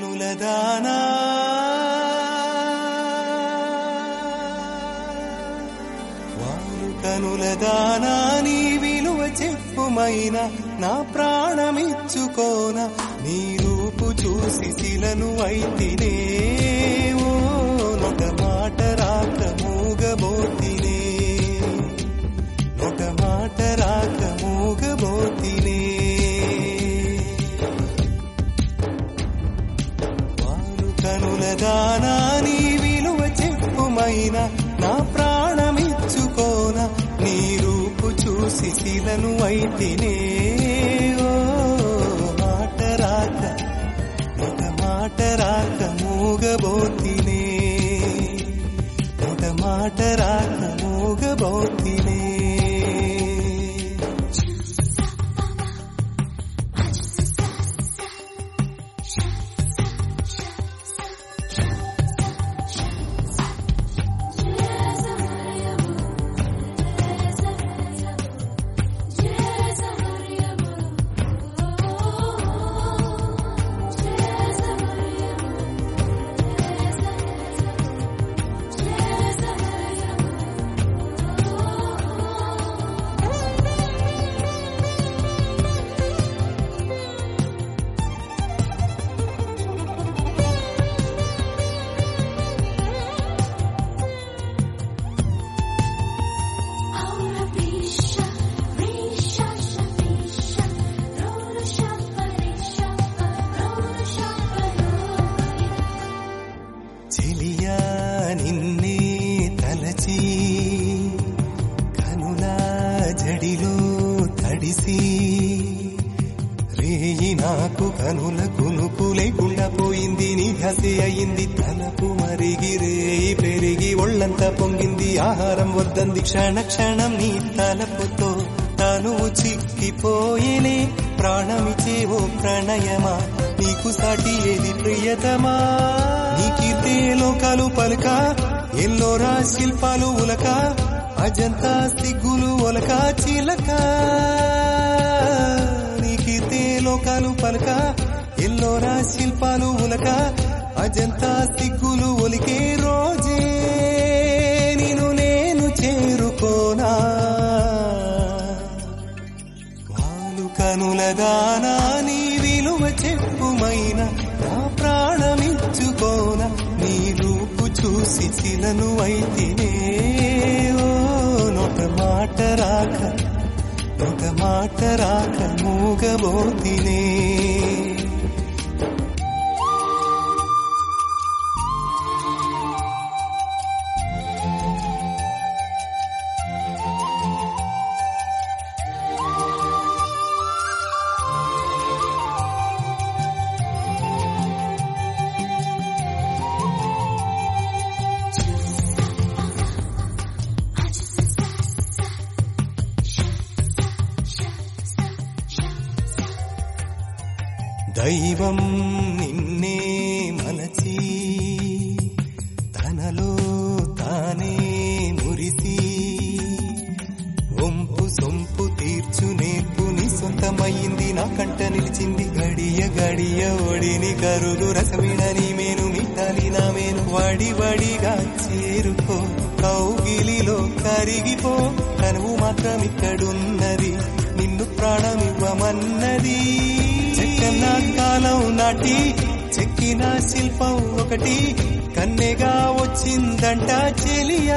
కనుల దానా వారు కనుల దానా నీ విలువ చెప్పుమైన నా ప్రాణమిచ్చుకోన నీ రూపు చూసి శిలను అయితినే ఓ నొట మాట రాక మూగబోతినే నొట మాట రాక మూగబోతినే వారు కనుల దానా నీ విలువ చెప్పుమైన నా ప్రాణమిచ్చుకోన నీ రూపు చూసి శిలను అయితినే ఓ మాట రాక ఒక మాట రాక మూగబోతినే ఒక మాట రాక మూగబోతినే Aura Bisha, Risha, Shapisha, Rona Shapa, Risha, Rona Shapa, చెలియా నిన్నే తలచి కనుల జడిలో తడిసి రేయి నాకు కనుల కునుకు లేకుండా పోయింది నీ హసి అయింది తలకు మరిగి రేయి పెరిగి ఒళ్ళంతా పొంగింది ఆహారం వద్దంది క్షణ క్షణం నీ తలపుతో తనువు చిక్కిపోయేనే ప్రాణమిచే ఓ ప్రణయమా నీకు సాటి ఏది ప్రియతమా నీ కీర్తే లోకాలు పలుక ఎల్లోరా శిల్పాలు ఉలక అజంతా సిగ్గులు ఒలక చిలక నీ కీర్తే లోకాలు పలుక ఎల్లోరా శిల్పాలు ఉలక అజంతా సిగ్గులు ఒలికే రోజే నిన్ను నేను చేరుకోనా వాలు కనుల దానా నీ విలువ చెప్పుమైన నా ప్రాణమిచ్చుకోన నీ రూపు చూసి శిలను అయితేనే ఓ నొక మాట రాక నొక మాట రాక మూగబోతినే దైవం నిన్నే మలచి తనలో తానే మురిసి వంపు సొంపు తీర్చు నేర్పు నీ సొంతమైంది నా కంట నిలిచింది గడియ గడియ ఒడిని కరుగు రసమిడని మేను మిట్టాలి నా మేను వడి వడిగా చేరుకో కౌగిలిలో కరిగిపో కనువు మాత్రం ఇక్కడున్నది నిన్ను ప్రాణమివ్వమన్నది చెక్కన కాలం నాటి చెక్కిన శిల్పం ఒకటి కన్నెగా వచ్చిందంట చెలియా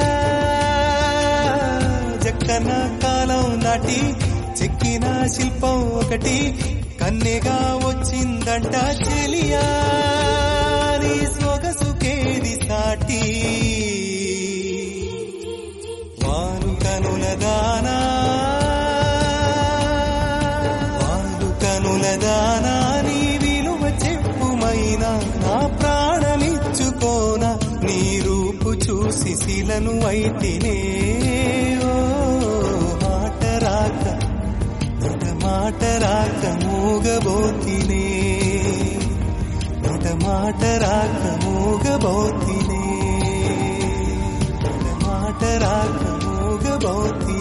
జక్కన కాలం నాటి చెక్కిన శిల్పం ఒకటి కన్నెగా వచ్చిందంట చెలియా నీ సొగసుకేది సాటి వారు కనుల దానా వారు కనుల దానా నీ విలువ చెప్పుమైన నా ప్రాణమిచ్చుకోన నీ రూపు చూసి శిలను అయితేనే ఓ మాట రాక నొట మాట రాక మూగబోతినే నొట మాట రాక మూగబోతినే నొట మాట రాక మూగబోతినే